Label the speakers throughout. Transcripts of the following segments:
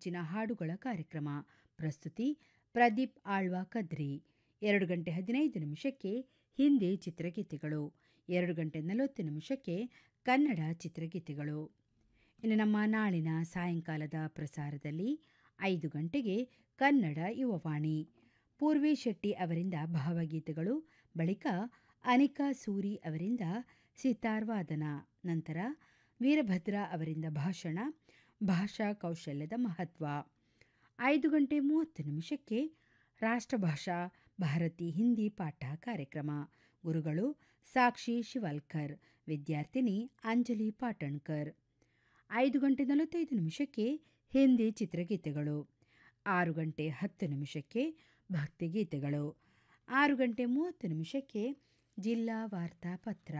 Speaker 1: ನೆಚ್ಚಿನ ಹಾಡುಗಳ ಕಾರ್ಯಕ್ರಮ ಪ್ರಸ್ತುತಿ ಪ್ರದೀಪ್ ಆಳ್ವಾ ಕದ್ರಿ ಎರಡು ಗಂಟೆ ಹದಿನೈದು ನಿಮಿಷಕ್ಕೆ ಹಿಂದಿ ಚಿತ್ರಗೀತೆಗಳು ಎರಡು ಗಂಟೆ ನಲವತ್ತು ನಿಮಿಷಕ್ಕೆ ಕನ್ನಡ ಚಿತ್ರಗೀತೆಗಳು ಇನ್ನು ನಮ್ಮ ನಾಳಿನ ಸಾಯಂಕಾಲದ ಪ್ರಸಾರದಲ್ಲಿ ಐದು ಗಂಟೆಗೆ ಕನ್ನಡ ಯುವವಾಣಿ ಪೂರ್ವಿ ಶೆಟ್ಟಿ ಅವರಿಂದ ಭಾವಗೀತೆಗಳು ಬಳಿಕ ಅನಿಕಾ ಸೂರಿ ಅವರಿಂದ ಸಿತಾರ್ ವಾದನ ನಂತರ ವೀರಭದ್ರ ಅವರಿಂದ ಭಾಷಣ ಭಾಷಾ ಕೌಶಲ್ಯದ ಮಹತ್ವ ಐದು ಗಂಟೆ ಮೂವತ್ತು ನಿಮಿಷಕ್ಕೆ ರಾಷ್ಟ್ರಭಾಷಾ ಭಾರತಿ ಹಿಂದಿ ಪಾಠ ಕಾರ್ಯಕ್ರಮ ಗುರುಗಳು ಸಾಕ್ಷಿ ಶಿವಾಲ್ಕರ್ ವಿದ್ಯಾರ್ಥಿನಿ ಅಂಜಲಿ ಪಾಟಣ್ಕರ್ ಐದು ಗಂಟೆ ನಲವತ್ತೈದು ನಿಮಿಷಕ್ಕೆ ಹಿಂದಿ ಚಿತ್ರಗೀತೆಗಳು ಆರು ಗಂಟೆ ಹತ್ತು ನಿಮಿಷಕ್ಕೆ ಭಕ್ತಿಗೀತೆಗಳು ಆರು ಗಂಟೆ ಮೂವತ್ತು ನಿಮಿಷಕ್ಕೆ ಜಿಲ್ಲಾ ವಾರ್ತಾ ಪತ್ರ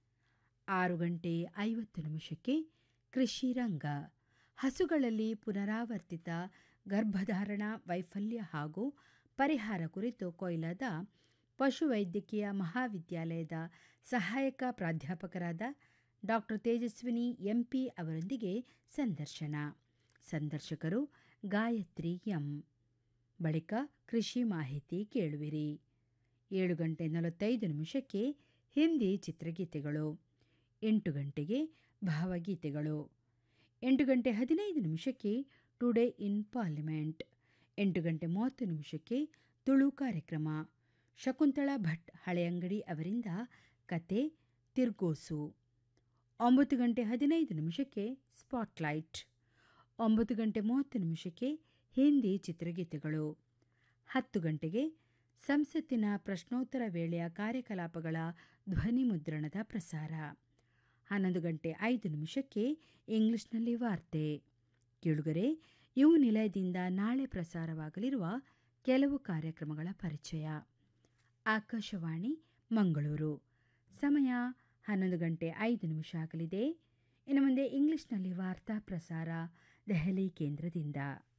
Speaker 1: ಆರು ಗಂಟೆ ಐವತ್ತು ನಿಮಿಷಕ್ಕೆ ಕೃಷಿ ರಂಗ ಹಸುಗಳಲ್ಲಿ ಪುನರಾವರ್ತಿತ ಗರ್ಭಧಾರಣ ವೈಫಲ್ಯ ಹಾಗೂ ಪರಿಹಾರ ಕುರಿತು ಕೊಯ್ಲಾದ ಪಶುವೈದ್ಯಕೀಯ ಮಹಾವಿದ್ಯಾಲಯದ ಸಹಾಯಕ ಪ್ರಾಧ್ಯಾಪಕರಾದ ಡಾಕ್ಟರ್ ತೇಜಸ್ವಿನಿ ಎಂಪಿ ಅವರೊಂದಿಗೆ ಸಂದರ್ಶನ ಸಂದರ್ಶಕರು ಗಾಯತ್ರಿ ಎಂ ಬಳಿಕ ಕೃಷಿ ಮಾಹಿತಿ ಕೇಳುವಿರಿ ಏಳು ಗಂಟೆ ನಲವತ್ತೈದು ನಿಮಿಷಕ್ಕೆ ಹಿಂದಿ ಚಿತ್ರಗೀತೆಗಳು ಎಂಟು ಗಂಟೆಗೆ ಭಾವಗೀತೆಗಳು ಎಂಟು ಗಂಟೆ ಹದಿನೈದು ನಿಮಿಷಕ್ಕೆ ಟುಡೇ ಇನ್ ಪಾರ್ಲಿಮೆಂಟ್ ಎಂಟು ಗಂಟೆ ಮೂವತ್ತು ನಿಮಿಷಕ್ಕೆ ತುಳು ಕಾರ್ಯಕ್ರಮ ಶಕುಂತಳಾ ಭಟ್ ಹಳೆಯಂಗಡಿ ಅವರಿಂದ ಕತೆ ತಿರ್ಗೋಸು ಒಂಬತ್ತು ಗಂಟೆ ಹದಿನೈದು ನಿಮಿಷಕ್ಕೆ ಸ್ಪಾಟ್ಲೈಟ್ ಒಂಬತ್ತು ಗಂಟೆ ಮೂವತ್ತು ನಿಮಿಷಕ್ಕೆ ಹಿಂದಿ ಚಿತ್ರಗೀತೆಗಳು ಹತ್ತು ಗಂಟೆಗೆ ಸಂಸತ್ತಿನ ಪ್ರಶ್ನೋತ್ತರ ವೇಳೆಯ ಕಾರ್ಯಕಲಾಪಗಳ ಧ್ವನಿ ಮುದ್ರಣದ ಪ್ರಸಾರ ಹನ್ನೊಂದು ಗಂಟೆ ಐದು ನಿಮಿಷಕ್ಕೆ ಇಂಗ್ಲಿಷ್ನಲ್ಲಿ ವಾರ್ತೆ ಕೇಳುಗರೆ ಇವು ನಿಲಯದಿಂದ ನಾಳೆ ಪ್ರಸಾರವಾಗಲಿರುವ ಕೆಲವು ಕಾರ್ಯಕ್ರಮಗಳ ಪರಿಚಯ ಆಕಾಶವಾಣಿ ಮಂಗಳೂರು ಸಮಯ ಹನ್ನೊಂದು ಗಂಟೆ ಐದು ನಿಮಿಷ ಆಗಲಿದೆ ಇನ್ನು ಮುಂದೆ ಇಂಗ್ಲಿಷ್ನಲ್ಲಿ ವಾರ್ತಾ ಪ್ರಸಾರ ದೆಹಲಿ ಕೇಂದ್ರದಿಂದ